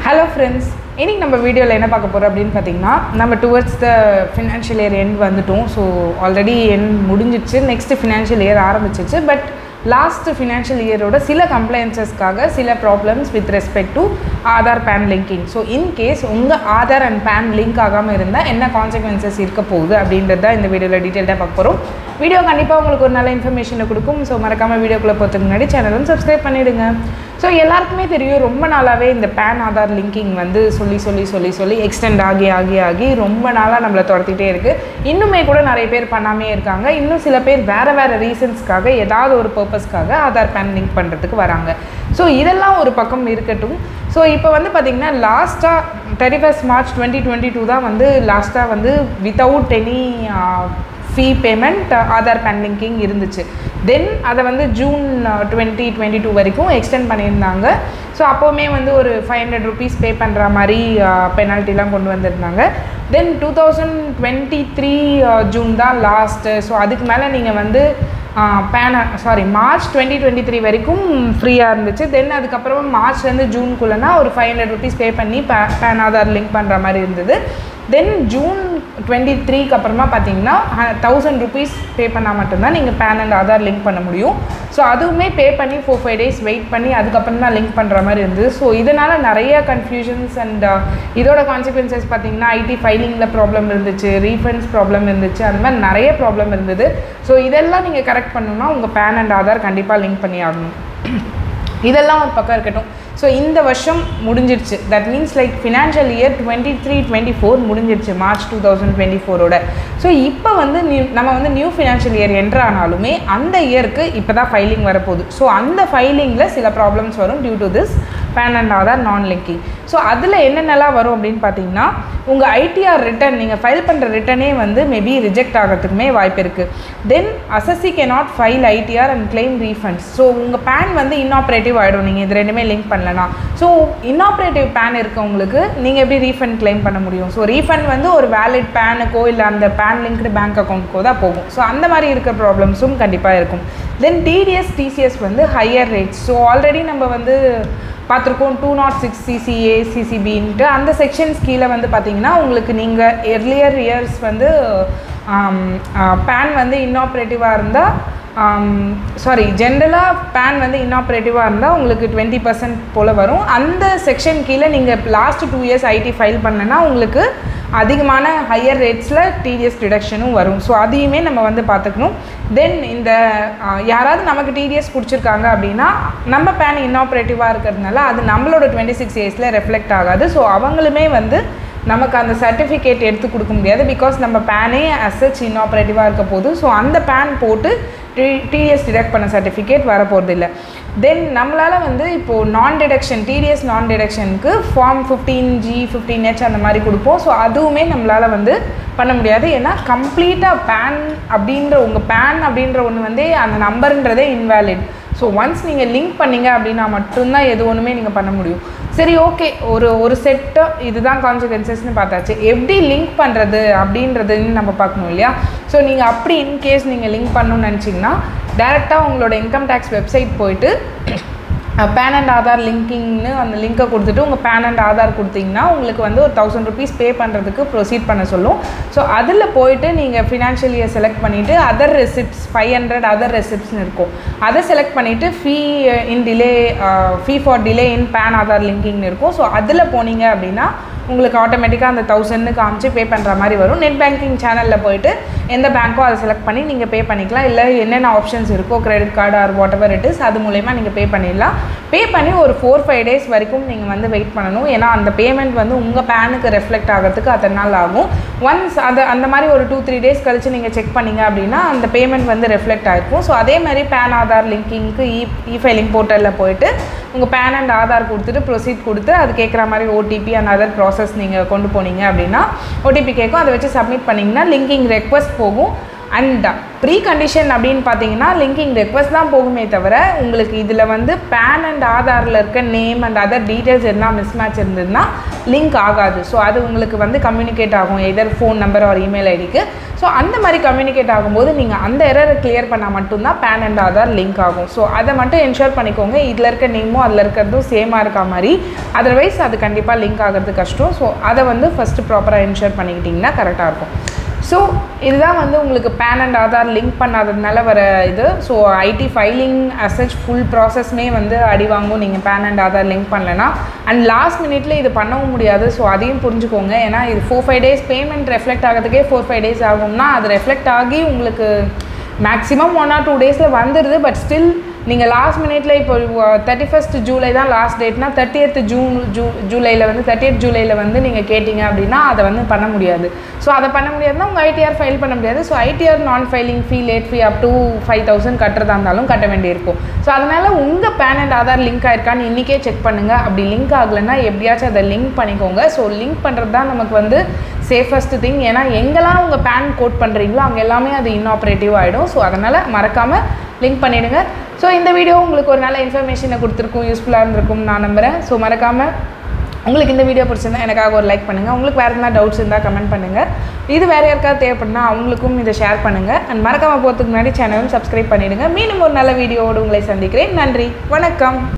hello friends இன்னைக்கு நம்ம வீடியோவில் என்ன பார்க்க போகிறோம் அப்படின்னு பார்த்தீங்கன்னா நம்ம towards the financial year end வந்துட்டோம் ஸோ ஆல்ரெடி எண்ட் முடிஞ்சிச்சு நெக்ஸ்ட் ஃபினான்ஷியல் இயர் ஆரம்பிச்சிச்சு பட் லாஸ்ட் ஃபினான்ஷியல் இயரோட சில கம்ப்ளைன்சஸ்க்காக சில problems with respect to Aadhaar PAN linking so in case உங்கள் ஆதார் அண்ட் பேன் லிங்க் ஆகாமல் இருந்தால் என்ன கான்சிக்வன்சஸ் இருக்க போகுது அப்படின்றது தான் இந்த வீடியோவில் டீட்டெயிலாக பார்க்க போகிறோம் வீடியோ கண்டிப்பாக உங்களுக்கு ஒரு நல்ல இன்ஃபர்மேஷனை கொடுக்கும் ஸோ மறக்காமல் வீடியோக்குள்ளே போகிறதுக்கு முன்னாடி சேனலும் சப்ஸ்கிரைப் பண்ணிவிடுங்க ஸோ எல்லாருக்குமே தெரியும் ரொம்ப நாளாகவே இந்த பேன் ஆதார் லிங்கிங் வந்து சொல்லி சொல்லி சொல்லி சொல்லி எக்ஸ்டெண்ட் ஆகி ஆகி ஆகி ரொம்ப நாளாக நம்மளை துரத்திட்டே இருக்குது இன்னுமே கூட நிறைய பேர் பண்ணாமே இருக்காங்க இன்னும் சில பேர் வேறு வேறு ரீசன்ஸ்க்காக ஏதாவது ஒரு பர்பஸ்க்காக ஆதார் பேன் லிங்க் பண்ணுறதுக்கு வராங்க ஸோ இதெல்லாம் ஒரு பக்கம் இருக்கட்டும் ஸோ இப்போ வந்து பார்த்திங்கன்னா லாஸ்ட்டாக thirty first March twenty twenty two தான் வந்து லாஸ்ட்டாக வந்து without any fee payment Aadhaar PAN linking இருந்துச்சு தென் அதை வந்து ஜூன் டுவெண்ட்டி டுவெண்ட்டி டூ வரைக்கும் எக்ஸ்டெண்ட் பண்ணியிருந்தாங்க ஸோ அப்போவுமே வந்து ஒரு ஃபைவ் ஹண்ட்ரட் ருபீஸ் பே பண்ணுற மாதிரி பெனால்ட்டிலாம் கொண்டு வந்திருந்தாங்க then two thousand twenty three June தான் லாஸ்ட்டு ஸோ அதுக்கு மேலே நீங்கள் வந்து பேன sorry March twenty twenty three வரைக்கும் ஃப்ரீயாக இருந்துச்சு தென் அதுக்கப்புறமா மார்ச்லேருந்து ஜூனுக்குள்ளனா ஒரு ஃபைவ் ஹண்ட்ரட் ருபீஸ் பே பண்ணி பே பேன் ஆதார் லிங்க் பண்ணுற மாதிரி இருந்தது தென் ஜூன் டுவெண்ட்டி த்ரீக்கு அப்புறமா பார்த்தீங்கன்னா தௌசண்ட் ருபீஸ் பே பண்ணால் மட்டும்தான் நீங்கள் பேன் அண்ட் ஆதார் லிங்க் பண்ண முடியும் ஸோ அதுவுமே பே பண்ணி ஃபோர் ஃபைவ் டேஸ் வெயிட் பண்ணி அதுக்கப்புறம் தான் லிங்க் பண்ணுற மாதிரி இருந்தது ஸோ இதனால் நிறைய கன்ஃபியூஷன்ஸ் அண்ட் இதோட கான்சிக்வன்சஸ் பார்த்தீங்கன்னா ஐடி ஃபைலிங்கில் ப்ராப்ளம் இருந்துச்சு ரீஃபண்ட்ஸ் ப்ராப்ளம் இருந்துச்சு அந்த மாதிரி நிறைய ப்ராப்ளம் இருந்தது ஸோ இதெல்லாம் நீங்கள் கரெக்ட் பண்ணணும்னா உங்கள் பேன் அண்ட் ஆதார் கண்டிப்பாக லிங்க் பண்ணி ஆகணும் இதெல்லாம் ஒரு பக்கம் இருக்கட்டும் ஸோ இந்த வருஷம் முடிஞ்சிருச்சு that means like financial year twenty three twenty four முடிஞ்சிருச்சு மார்ச் டூ தௌசண்ட் டுவெண்ட்டி ஃபோரோட ஸோ இப்போ வந்து நியூ நம்ம வந்து நியூ ஃபினான்ஷியல் இயர் என்ட்ரு ஆனாலுமே அந்த இயருக்கு இப்போ தான் ஃபைலிங் வரப்போகுது ஸோ அந்த ஃபைலிங்கில் சில ப்ராப்ளம்ஸ் வரும் due to this PAN and Aadhaar நான் லிங்கிங் ஸோ அதில் என்னென்னலாம் வரும் அப்படின்னு பார்த்தீங்கன்னா உங்கள் ஐடிஆர் ரிட்டன் நீங்கள் ஃபைல் பண்ணுற ரிட்டனே வந்து மேபி ரிஜெக்ட் ஆகிறதுக்குமே வாய்ப்பு இருக்குது தென் அசசி கே not file ITR and claim refunds so உங்கள் பேன் வந்து இன்னாப்ரேட்டிவ் ஆகிடும் நீங்கள் இது ரெண்டுமே லிங்க் பண்ணலனா ஸோ இன்னாப்ரேட்டிவ் பேன் இருக்கவங்களுக்கு நீங்கள் எப்படி ரீஃபண்ட் கிளைம் பண்ண முடியும் ஸோ ரீஃபண்ட் வந்து ஒரு வேலிட் பேனுக்கோ இல்லை அந்த பேன் லிங்க்டு பேங்க் அக்கௌண்ட்க்கோ தான் போகும் ஸோ அந்த மாதிரி இருக்கிற ப்ராப்ளம்ஸும் கண்டிப்பாக இருக்கும் தென் டிடிஎஸ் டிசிஎஸ் வந்து ஹையர் ரேட்ஸ் ஸோ ஆல்ரெடி நம்ம வந்து பார்த்துருக்கோம் டூ நாட் சிக்ஸ் சிசிஏ சிசிபின்ட்டு அந்த செக்ஷன்ஸ் கீழே வந்து பார்த்தீங்கன்னா உங்களுக்கு நீங்கள் எர்லியர் இயர்ஸ் வந்து பேன் வந்து இன்னாப்ரேட்டிவாக இருந்தால் சாரி ஜென்ரலாக பேன் வந்து இன்னாப்ரேட்டிவாக இருந்தால் உங்களுக்கு டுவெண்ட்டி பர்சன்ட் போல் வரும் அந்த செக்ஷன் கீழே நீங்கள் last two years IT file பண்ணனா உங்களுக்கு அதிகமான ஹையர் ரேட்ஸில் டிடிஎஸ் டிடக்ஷனும் வரும் ஸோ அதையுமே நம்ம வந்து பார்த்துக்கணும் தென் இந்த யாராவது நமக்கு டிடிஎஸ் பிடிச்சிருக்காங்க அப்படின்னா நம்ம பேன் இன்னாப்ரேட்டிவாக இருக்கிறதுனால அது நம்மளோட டுவெண்ட்டி சிக்ஸ் இயர்ஸில் ரெஃப்ளெக்ட் ஆகாது ஸோ அவங்களுமே வந்து நமக்கு அந்த சர்டிஃபிகேட் எடுத்து கொடுக்க முடியாது பிகாஸ் நம்ம பேனே அசச் இன்னாப்ரேட்டிவாக இருக்க போது ஸோ அந்த பேன் போட்டு டி டிடிஎஸ் டிடக்ட் பண்ண சர்டிஃபிகேட் வரப்போகிறது இல்லை தென் நம்மளால் வந்து இப்போது நான் டிடக்ஷன் டிடிஎஸ் நான் டிடக்ஷனுக்கு form fifteen G fifteen H அந்த மாதிரி கொடுப்போம் ஸோ அதுவுமே நம்மளால் வந்து பண்ண முடியாது ஏன்னா கம்ப்ளீட்டாக பேன் அப்படின்ற உங்கள் பேன் அப்படின்ற ஒன்று வந்து அந்த நம்பருன்றதே இன்வேலிட் ஸோ ஒன்ஸ் நீங்கள் லிங்க் பண்ணீங்க அப்படின்னா மட்டும்தான் எது ஒன்றுமே நீங்கள் பண்ண முடியும் சரி ஓகே ஒரு ஒரு செட்டு இதுதான் கான்சிக்வன்சஸ்னு பார்த்தாச்சு எப்படி லிங்க் பண்ணுறது அப்படின்றதுன்னு நம்ம பார்க்கணும் இல்லையா ஸோ நீங்கள் அப்படி இன்கேஸ் நீங்கள் லிங்க் பண்ணணும்னு நினச்சிங்கன்னா டேரெக்டாக உங்களோட இன்கம் டேக்ஸ் வெப்சைட் போயிட்டு பேன் அண்ட் ஆதார் லிங்கிங்னு அந்த லிங்க்கை கொடுத்துட்டு உங்கள் பேன் அண்ட் ஆதார் கொடுத்தீங்கன்னா உங்களுக்கு வந்து ஒரு தௌசண்ட் ருபீஸ் பே பண்ணுறதுக்கு ப்ரொசீட் பண்ண சொல்லும் ஸோ அதில் போயிட்டு நீங்கள் ஃபினான்ஷியல் இயர் செலக்ட் பண்ணிவிட்டு other receipts five hundred other ரெசிப்ட்ஸ்னு இருக்கும் அதை செலக்ட் பண்ணிவிட்டு fee in delay fee for delay in PAN Aadhaar லிங்கிங்னு இருக்கும் ஸோ அதில் போனீங்க அப்படின்னா உங்களுக்கு ஆட்டோமேட்டிக்காக அந்த தௌசண்ட்னு காமிச்சு பே பண்ணுற மாதிரி வரும் நெட் பேங்கிங் சேனலில் போயிட்டு எந்த பேங்க்கோ அதை செலக்ட் பண்ணி நீங்கள் பே பண்ணிக்கலாம் இல்லை என்னென்ன ஆப்ஷன்ஸ் இருக்கோ credit card or whatever it is அது மூலயமா நீங்கள் பே பண்ணிடலாம் பே பண்ணி ஒரு ஃபோர் ஃபைவ் டேஸ் வரைக்கும் நீங்கள் வந்து வெயிட் பண்ணணும் ஏன்னா அந்த பேமெண்ட் வந்து உங்கள் பேனுக்கு ரெஃப்ளெக்ட் ஆகிறதுக்கு அத்தனை நாள் ஆகும் ஒன்ஸ் அது அந்த மாதிரி ஒரு டூ த்ரீ டேஸ் கழித்து நீங்கள் செக் பண்ணிங்க அப்படின்னா அந்த பேமெண்ட் வந்து ரெஃப்ளெக்ட் ஆகிருக்கும் ஸோ அதே மாதிரி பேன் ஆதார் லிங்கிங்க்கு இ இ ஃபைலிங் போர்ட்டலில் போயிட்டு உங்கள் பேன் அண்ட் ஆதார் கொடுத்துட்டு ப்ரொசீட் கொடுத்து அது கேட்குற மாதிரி ஓடிபி அண்ட் அதர் ப்ராசஸ் நீங்கள் கொண்டு போனீங்க அப்படின்னா ஓடிபி கேட்கும் அதை வச்சு சப்மிட் பண்ணிங்கன்னா லிங்கிங் ரெக்வஸ்ட் போகும் அண்ட் ப்ரீ கண்டிஷன் அப்படின்னு பார்த்தீங்கன்னா லிங்கிங் ரெக்வஸ்ட் தான் போகுமே தவிர உங்களுக்கு இதில் வந்து பேன் அண்ட் ஆதாரில் இருக்க நேம் அண்ட் அதர் டீட்டெயில்ஸ் எல்லாம் மிஸ் மேட்ச் இருந்ததுன்னா லிங்க் ஆகாது ஸோ அது உங்களுக்கு வந்து கம்யூனிகேட் ஆகும் either phone number or email ஐடிக்கு ஸோ அந்த மாதிரி கம்யூனிகேட் ஆகும்போது நீங்கள் அந்த எரரை கிளியர் பண்ணால் மட்டும்தான் பேன் அண்ட் ஆதார் லிங்க் ஆகும் ஸோ அதை மட்டும் என்ஷூர் பண்ணிக்கோங்க இதில் இருக்க நேமும் அதில் இருக்கிறதும் சேமாக இருக்க மாதிரி அதர்வைஸ் அது கண்டிப்பாக லிங்க் ஆகிறது கஷ்டம் ஸோ அதை வந்து ஃபஸ்ட்டு ப்ராப்பராக என்ஷூர் பண்ணிக்கிட்டிங்கன்னா கரெக்டாக இருக்கும் ஸோ இதுதான் வந்து உங்களுக்கு பேன் அண்ட் ஆதார் லிங்க் பண்ணாததுனால வர இது so ID filing as such full ப்ராசஸ்மே வந்து அடி வாங்கும் நீங்கள் பேன் அண்ட் ஆதார் லிங்க் பண்ணலன்னா அண்ட் லாஸ்ட் மினிட்ல இது பண்ணவும் முடியாது ஸோ அதையும் புரிஞ்சுக்கோங்க ஏன்னா இது four five days payment reflect ஆகிறதுக்கே ஃபோர் ஃபைவ் டேஸ் ஆகும்னா அது ரெஃப்ளெக்ட் ஆகி உங்களுக்கு மேக்ஸிமம் ஒன் ஆர் டூ டேஸில் வந்துடுது பட் ஸ்டில் நீங்கள் லாஸ்ட் மினிட்ல இப்போ தேர்ட்டி ஃபஸ்ட் ஜூலை தான் லாஸ்ட் டேட்னா தேர்ட்டியத் ஜூன் ஜூ ஜூலையில் வந்து தேர்ட்டியத் ஜூலையில் வந்து நீங்கள் கேட்டிங்க அப்படின்னா அதை வந்து பண்ண முடியாது ஸோ அதை பண்ண முடியாதுன்னா உங்கள் ஐடிஆர் ஃபைல் பண்ண முடியாது ஸோ ஐடிஆர் நான் filing fee late fee up to five thousand கட்டுறதா இருந்தாலும் கட்ட வேண்டியிருக்கும் ஸோ அதனால் உங்கள் பேன் அண்ட் ஆதார் லிங்க் ஆயிருக்கான்னு இன்றைக்கே செக் பண்ணுங்கள் அப்படி லிங்க் ஆகலைன்னா எப்படியாச்சும் அதை லிங்க் பண்ணிக்கோங்க ஸோ லிங்க் பண்ணுறது தான் நமக்கு வந்து சேஃபஸ்ட் திங் ஏன்னா எங்கெல்லாம் உங்கள் பேன் கோட் பண்ணுறீங்களோ அங்கே எல்லாமே அது இன்ஆப்ரேட்டிவ் ஆகிடும் ஸோ அதனால் மறக்காமல் லிங்க் பண்ணிவிடுங்க ஸோ இந்த வீடியோ உங்களுக்கு ஒரு நல்ல இன்ஃபர்மேஷனை கொடுத்துருக்கும் யூஸ்ஃபுல்லாக இருந்திருக்கும் நான் நம்புகிறேன் ஸோ மறக்காமல் உங்களுக்கு இந்த வீடியோ பிடிச்சிருந்தா எனக்காக ஒரு லைக் பண்ணுங்கள் உங்களுக்கு வேறு எதனா டவுட்ஸ் இருந்தால் கமெண்ட் பண்ணுங்கள் இது வேறு யாருக்காவது தேவைப்படுனா அவங்களுக்கும் இதை ஷேர் பண்ணுங்கள் அண்ட் மறக்காமல் போகிறதுக்கு முன்னாடி சேனலும் சப்ஸ்கிரைப் பண்ணிவிடுங்க மீண்டும் ஒரு நல்ல வீடியோவோடு உங்களை சந்திக்கிறேன் நன்றி வணக்கம்